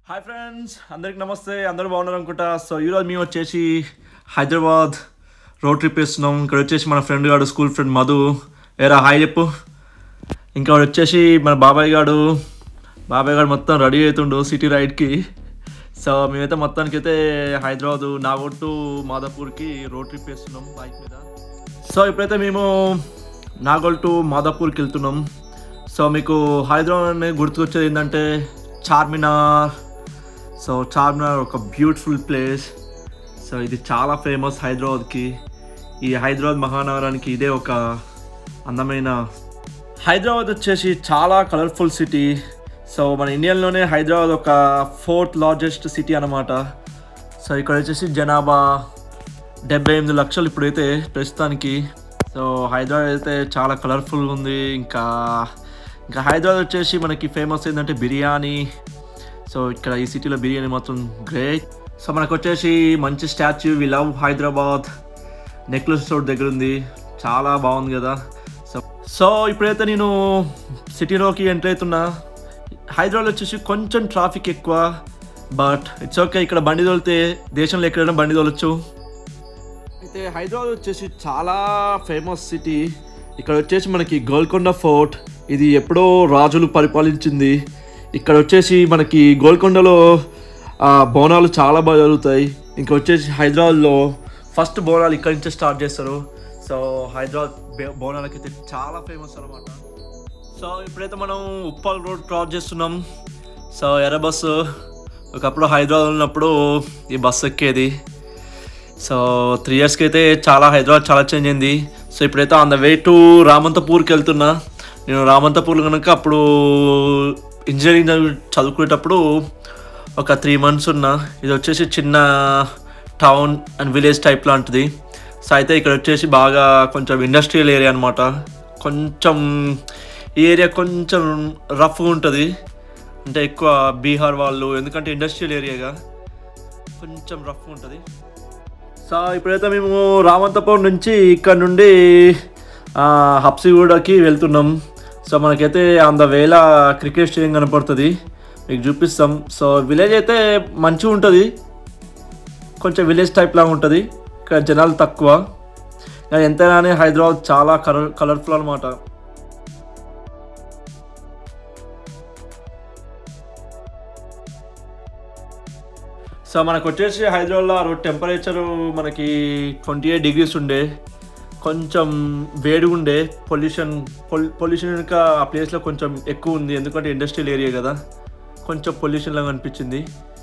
hi friends అందరికి నమస్తే అందరూ బాగున్నారు అనుకుంటా సో ఈరోజు మేము వచ్చేసి హైదరాబాద్ రోడ్ ట్రిప్ వేస్తున్నాం ఇక్కడ వచ్చేసి మన ఫ్రెండ్ గాడు స్కూల్ ఫ్రెండ్ మధు ఏరా హాయ్ చెప్పు ఇంకా వాడు వచ్చేసి మన బాబాయ్ గాడు బాబాయ్ గారు మొత్తం రెడీ అవుతుండు సిటీ రైడ్కి సో మేమైతే మొత్తానికి అయితే హైదరాబాద్ నాగోడ్ టు మాదాపూర్కి రోడ్ ట్రిప్ వేస్తున్నాం బైక్ మీద సో ఇప్పుడైతే మేము నాగోల్ టు మాదాపూర్కి వెళ్తున్నాం సో మీకు హైదరాబాద్ అనే గుర్తుకొచ్చేది ఏంటంటే చార్మినార్ సో చార్మినార్ ఒక బ్యూటిఫుల్ ప్లేస్ సో ఇది చాలా ఫేమస్ హైదరాబాద్కి ఈ హైదరాబాద్ మహానగరానికి ఇదే ఒక అందమైన హైదరాబాద్ వచ్చేసి చాలా కలర్ఫుల్ సిటీ సో మన ఇండియాలోనే హైదరాబాద్ ఒక ఫోర్త్ లార్జెస్ట్ సిటీ అన్నమాట సో ఇక్కడ వచ్చేసి జనాభా డెబ్బై ఎనిమిది లక్షలు ఇప్పుడైతే ప్రస్తుతానికి సో హైదరాబాద్ అయితే చాలా కలర్ఫుల్గా ఉంది ఇంకా ఇంకా హైదరాబాద్ వచ్చేసి మనకి ఫేమస్ ఏంటంటే బిర్యానీ సో ఇక్కడ ఈ సిటీలో బిర్యానీ మాత్రం గ్రేట్ సో మనకు వచ్చేసి మంచి statue we love Hyderabad necklace road దగ్గర ఉంది చాలా బాగుంది కదా సో సో ఇప్పుడైతే నేను సిటీలోకి ఎంటర్ అవుతున్నా హైదరాబాద్ వచ్చేసి కొంచెం ట్రాఫిక్ ఎక్కువ బట్ ఇట్స్ ఓకే ఇక్కడ బండి తోలితే దేశంలో ఎక్కడైనా బండి తోలొచ్చు అయితే హైదరాబాద్ వచ్చేసి చాలా ఫేమస్ సిటీ ఇక్కడ వచ్చేసి మనకి గోల్కొండ ఫోర్ట్ ఇది ఎప్పుడో రాజులు పరిపాలించింది ఇక్కడ వచ్చేసి మనకి గోల్కొండలో ఆ, బోనాలు చాలా బాగా జరుగుతాయి ఇంకా వచ్చేసి హైదరాబాద్లో ఫస్ట్ బోనాలు ఇక్కడి నుంచే స్టార్ట్ చేస్తారు సో హైదరాబాద్ బే- బోనాలకైతే చాలా ఫేమస్ అనమాట సో ఇప్పుడైతే మనం ఉప్పల్ రోడ్ క్రాస్ చేస్తున్నాం సో ఎర్ర బస్సు ఒకప్పుడు హైదరాబాద్ ఉన్నప్పుడు ఈ బస్సు ఎక్కేది సో త్రీ ఇయర్స్కి అయితే చాలా హైదరాబాద్ చాలా చేంజ్ అయింది సో ఇప్పుడైతే ఆన్ ద వే టు రామంతపూర్కి వెళ్తున్నా నేను రామంతపూర్ కనుక అప్పుడు ఇంజనీరింగ్ చదువు చదువుకునేటప్పుడు ఒక త్రీ మంత్స్ ఉన్నా ఇది వచ్చేసి చిన్న టౌన్ అండ్ విలేజ్ టైప్ లాంటిది సో అయితే ఇక్కడ వచ్చేసి బాగా కొంచెం ఇండస్ట్రియల్ ఏరియా అనమాట కొంచెం ఈ ఏరియా కొంచెం రఫ్గా ఉంటుంది అంటే ఎక్కువ బీహార్ వాళ్ళు ఎందుకంటే ఇండస్ట్రియల్ ఏరియాగా కొంచెం రఫ్ ఉంటుంది సో ఇప్పుడైతే మేము రామంతపూర్ నుంచి ఇక్కడ నుండి ఆ, హబ్సిగూడకి వెళ్తున్నాం సో మనకైతే on the way cricket stadium కనపడుతుంది మీకు చూపిస్తాం సో విలేజ్ అయితే మంచిగా ఉంటుంది కొంచెం విలేజ్ టైప్ లాగా ఉంటుంది ఇక్కడ జనాలు తక్కువ కానీ ఎంతైనా కానీ హైదరాబాద్ చాలా కలర్ కలర్ఫుల్ అనమాట సో మనకు వచ్చేసి హైదరాబాద్లో ఆ రోజు టెంపరేచర్ మనకి ట్వంటీ ఎయిట్ డిగ్రీస్ ఉండే కొంచెం వేడిగా ఉండే పొల్యూషన్ పొల్యూషన్ ఇంకా ఆ ప్లేస్లో కొంచెం ఎక్కువ ఉంది ఎందుకంటే ఇండస్ట్రియల్ ఏరియా కదా కొంచెం పొల్యూషన్ లాగా అనిపించింది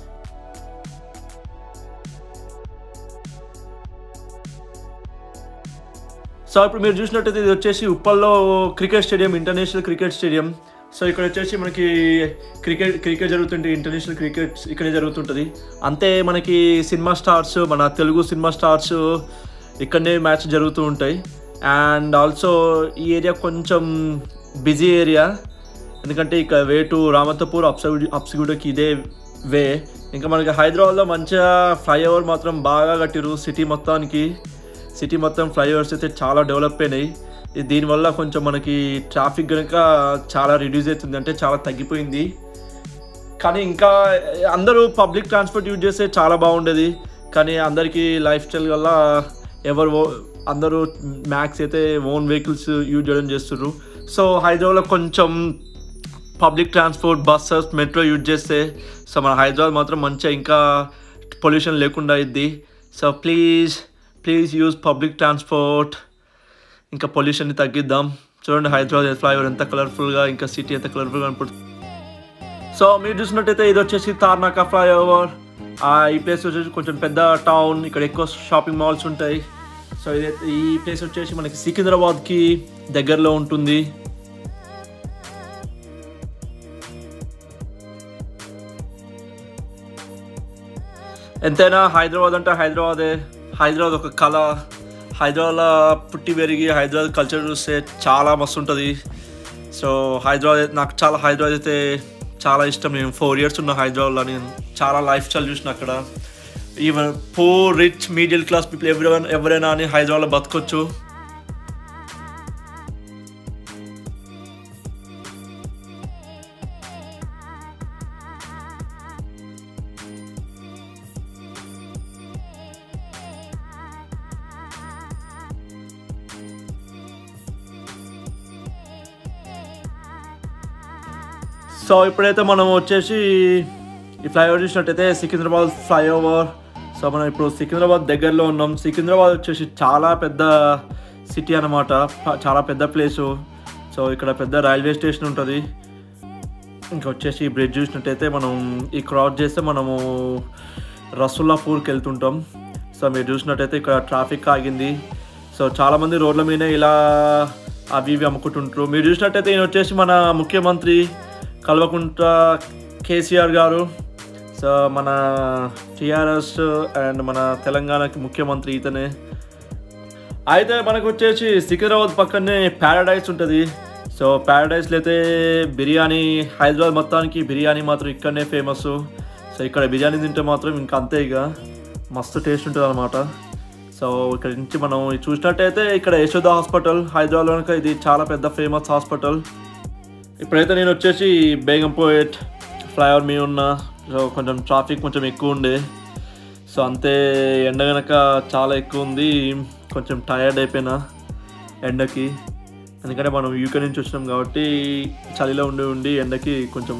సో ఇప్పుడు మీరు చూసినట్టయితే ఇది వచ్చేసి ఉప్పల్లో cricket stadium international cricket stadium so ఇక్కడ వచ్చేసి మనకి క్రికెట్ క్రికెట్ జరుగుతుంటే ఇంటర్నేషనల్ క్రికెట్ ఇక్కడే జరుగుతుంటుంది అంతే మనకి సినిమా స్టార్స్ మన తెలుగు సినిమా స్టార్స్ ఇక్కడనే మ్యాచ్ జరుగుతూ ఉంటాయి అండ్ ఆల్సో ఈ ఏరియా కొంచెం బిజీ ఏరియా ఎందుకంటే ఇక వే టు రామతపూర్ అప్సగూడి అప్సిగూడకి ఇదే వే ఇంకా మనకి హైదరాబాద్లో మంచిగా ఫ్లైఓవర్ మాత్రం బాగా కట్టిరు సిటీ మొత్తానికి సిటీ మొత్తం ఫ్లైఓవర్స్ అయితే చాలా డెవలప్ అయినాయి ఇది దీనివల్ల కొంచెం మనకి ట్రాఫిక్ కనుక చాలా రిడ్యూస్ అవుతుంది అంటే చాలా తగ్గిపోయింది కానీ ఇంకా అందరూ పబ్లిక్ ట్రాన్స్పోర్ట్ యూజ్ చేస్తే చాలా బాగుండేది కానీ అందరికీ లైఫ్ స్టైల్ వల్ల ఎవరు ఓ- అందరూ మ్యాక్స్ అయితే ఓన్ వెహికల్స్ యూజ్ చేయడం చేస్తున్నారు సో హైదరాబాద్లో కొంచెం public transport buses metro use చేస్తే సో మన హైదరాబాద్ మాత్రం మంచిగా ఇంకా పొల్యూషన్ లేకుండా అయింది so please please use public transport ఇంకా పొల్యూషన్ని తగ్గిద్దాం చూడండి హైదరాబాద్ ఫ్లైఓవర్ ఎంత కలర్ఫుల్గా ఇంకా సిటీ ఎంత కలర్ఫుల్గా కనపడుతుంది సో మీరు చూసినట్టయితే ఇది వచ్చేసి తార్నాక ఫ్లైఓవర్ ఈ ప్లేస్ వచ్చేసి కొంచెం పెద్ద టౌన్ ఇక్కడ ఎక్కువ షాపింగ్ మాల్స్ ఉంటాయి సో ఇది ఈ ప్లేస్ వచ్చేసి మనకి సికింద్రాబాద్కి దగ్గరలో ఉంటుంది ఎంతైనా హైదరాబాద్ అంటే హైదరాబాదే హైదరాబాద్ ఒక కళ హైదరాబాద్లో పుట్టి పెరిగి హైదరాబాద్ కల్చర్ చూస్తే చాలా మస్తు ఉంటుంది సో హైదరాబాద్ అయితే- నాకు చాలా హైదరాబాద్ అయితే చాలా ఇష్టం నేను ఫోర్ ఇయర్స్ ఉన్న హైదరాబాద్లో నేను చాలా లైఫ్ స్టైల్ చూసిన అక్కడ even poor rich middle class people ఎవరైనా ఎవరైనా అని హైదరాబాద్లో బతకొచ్చు సో ఇప్పుడైతే మనం వచ్చేసి ఈ ఫ్లైఓవర్ చూసినట్టయితే సికింద్రాబాద్ ఫ్లైఓవర్ సో మనం ఇప్పుడు సికింద్రాబాద్ దగ్గరలో ఉన్నాం సికింద్రాబాద్ వచ్చేసి చాలా పెద్ద సిటీ అనమాట చాలా పెద్ద ప్లేసు సో ఇక్కడ పెద్ద రైల్వే స్టేషన్ ఉంటుంది ఇంకా వచ్చేసి ఈ బ్రిడ్జ్ చూసినట్టయితే మనం ఈ క్రాస్ చేస్తే మనము రసుల్లాపూర్కి వెళ్తుంటాం సో మీరు చూసినట్టయితే ఇక్కడ ట్రాఫిక్ ఆగింది సో చాలామంది రోడ్ల మీద ఇలా అవి ఇవి అమ్ముకుంటుంటారు మీరు చూసినట్టయితే ఈయన వచ్చేసి మన ముఖ్యమంత్రి కల్వకుంట్ల కేసీఆర్ గారు సో మన టీఆర్ఎస్ అండ్ మన తెలంగాణకి ముఖ్యమంత్రి ఇతనే అయితే మనకు వచ్చేసి సికింద్రాబాద్ పక్కనే ప్యారడైస్ ఉంటుంది సో ప్యారడైస్లో అయితే బిర్యానీ హైదరాబాద్ మొత్తానికి బిర్యానీ మాత్రం ఇక్కడనే ఫేమస్ సో ఇక్కడ బిర్యానీ తింటే మాత్రం ఇంకా అంతే ఇక మస్తు టేస్ట్ ఉంటుంది అనమాట సో ఇక్కడ నుంచి మనం ఇది చూసినట్టయితే ఇక్కడ యశోద హాస్పిటల్ హైదరాబాద్లో కనుక ఇది చాలా పెద్ద ఫేమస్ హాస్పిటల్ ఇప్పుడైతే నేను వచ్చేసి బేగంపోయేట్ ఫ్లైఓవర్ మీద ఉన్నా సో కొంచెం ట్రాఫిక్ కొంచెం ఎక్కువ ఉండే సో అంతే ఎండ కనుక చాలా ఎక్కువ ఉంది కొంచెం టయర్డ్ అయిపోయినా ఎండకి ఎందుకంటే మనం యూకే నుంచి వచ్చినాం కాబట్టి చలిలో ఉండి ఉండి ఎండకి కొంచెం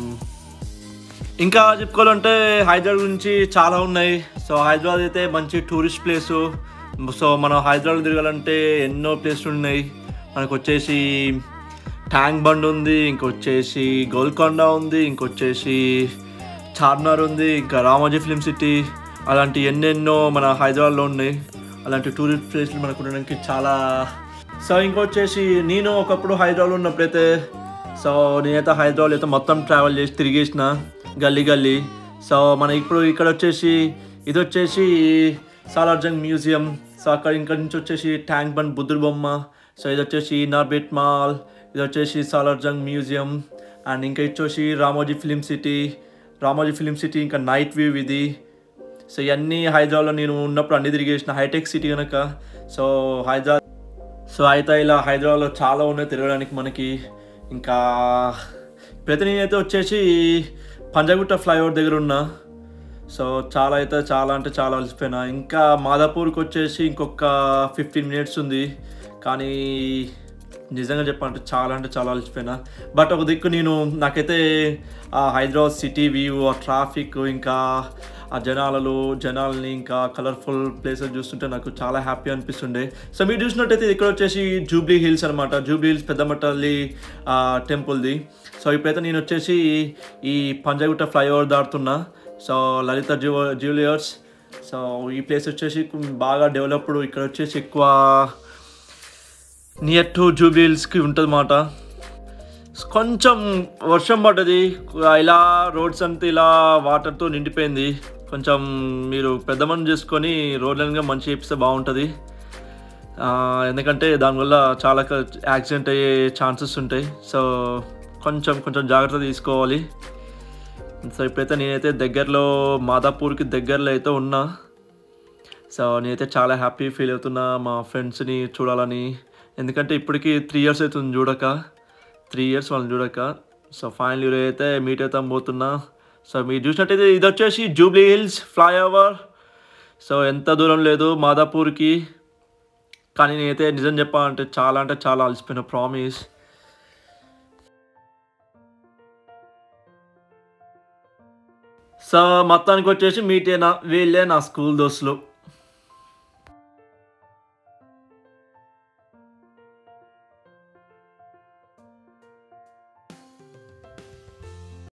ఇంకా చెప్పుకోవాలంటే హైదరాబాద్ గురించి చాలా ఉన్నాయి సో హైదరాబాద్ అయితే మంచి టూరిస్ట్ ప్లేసు సో మనం హైదరాబాద్ తిరగాలంటే ఎన్నో ప్లేస్లు ఉన్నాయి మనకు వచ్చేసి ట్యాంక్ బండ్ ఉంది ఇంకొచ్చేసి గోల్కొండ ఉంది ఇంకొచ్చేసి చార్మినార్ ఉంది ఇంకా రామోజీ ఫిలిం సిటీ అలాంటి ఎన్నెన్నో మన హైదరాబాద్లో ఉన్నాయి అలాంటి టూరిస్ట్ ప్లేస్లు మనకు ఉండడానికి చాలా సో ఇంకొచ్చేసి నేను ఒకప్పుడు హైదరాబాద్లో ఉన్నప్పుడైతే సో నేనైతే హైదరాబాద్ అయితే మొత్తం ట్రావెల్ చేసి తిరిగేసిన గల్లీ గల్లీ సో మన ఇప్పుడు ఇక్కడ వచ్చేసి ఇది వచ్చేసి సాలార్జంగ్ మ్యూజియం సో అక్కడ ఇక్కడ నుంచి వచ్చేసి ట్యాంక్ బండ్ బుద్ధుడు బొమ్మ సో ఇది వచ్చేసి నార్బెట్ మాల్ ఇది వచ్చేసి సాలార్జంగ్ మ్యూజియం అండ్ ఇంకా వచ్చేసి Ramoji film city Ramoji film city ఇంకా నైట్ వ్యూ ఇది సో ఇవన్నీ హైదరాబాద్లో నేను ఉన్నప్పుడు అన్ని తిరిగేసిన హైటెక్ సిటీ కనుక సో హైదరాబాద్ సో అయితే ఇలా హైదరాబాద్లో చాలా ఉన్నాయి తిరగడానికి మనకి ఇంకా ప్రతి నేనైతే వచ్చేసి పంజాగుట్ట ఫ్లైఓవర్ దగ్గర ఉన్నా సో చాలా అయితే చాలా అంటే చాలా అలసిపోయినా ఇంకా మాదాపూర్కి వచ్చేసి ఇంకొక ఫిఫ్టీన్ మినిట్స్ ఉంది కానీ నిజంగా చెప్పాలంటే చాలా అంటే చాలా అలసిపోయినా బట్ ఒక దిక్కు నేను నాకైతే ఆ హైదరాబాద్ సిటీ వ్యూ ఆ ట్రాఫిక్ ఇంకా ఆ జనాలలో జనాలని ఇంకా కలర్ఫుల్ ప్లేసెస్ చూస్తుంటే నాకు చాలా హ్యాపీ అనిపిస్తుండే సో మీరు చూసినట్టయితే ఇక్కడ వచ్చేసి జూబ్లీ హిల్స్ అనమాట జూబ్లీ హిల్స్ పెద్దమట్టల్లి టెంపుల్ది సో ఇప్పుడైతే నేను వచ్చేసి ఈ పంజాగుట్ట ఫ్లైఓవర్ దాటుతున్నా సో లలిత జ్యూ జ్యువెలర్స్ సో ఈ ప్లేస్ వచ్చేసి బాగా డెవలప్డ్ ఇక్కడ వచ్చేసి ఎక్కువ నియర్ టు జూబ్లీ హిల్స్కి ఉంటుంది మాట కొంచెం వర్షం పడ్డది ఇలా రోడ్స్ అంతా ఇలా వాటర్తో నిండిపోయింది కొంచెం మీరు పెద్ద మని చేసుకొని రోడ్లనుగా మంచి చేపిస్తే బాగుంటుంది ఆ, ఎందుకంటే దానివల్ల చాలా యాక్సిడెంట్ అయ్యే ఛాన్సెస్ ఉంటాయి సో కొంచెం కొంచెం జాగ్రత్త తీసుకోవాలి సో ఇప్పుడైతే నేనైతే దగ్గరలో మాదాపూర్కి దగ్గరలో అయితే ఉన్నా సో నేనైతే చాలా హ్యాపీ ఫీల్ అవుతున్నా మా ఫ్రెండ్స్ని చూడాలని ఎందుకంటే ఇప్పటికి త్రీ ఇయర్స్ అవుతుంది చూడక త్రీ ఇయర్స్ వాళ్ళని చూడక సో ఫైనల్ ఇయర్ అయితే మీట్ అవుతాం పోతున్నా సో మీరు చూసినట్టయితే ఇది వచ్చేసి జూబ్లీ హిల్స్ ఫ్లైఓవర్ సో ఎంత దూరం లేదు మాదాపూర్కి కానీ నేనైతే నిజం చెప్పాలంటే చాలా అంటే చాలా అలసిపోయిన ప్రామిస్ సో మొత్తానికి వచ్చేసి మీట్ అయినా వీళ్ళే నా స్కూల్ దోస్తులు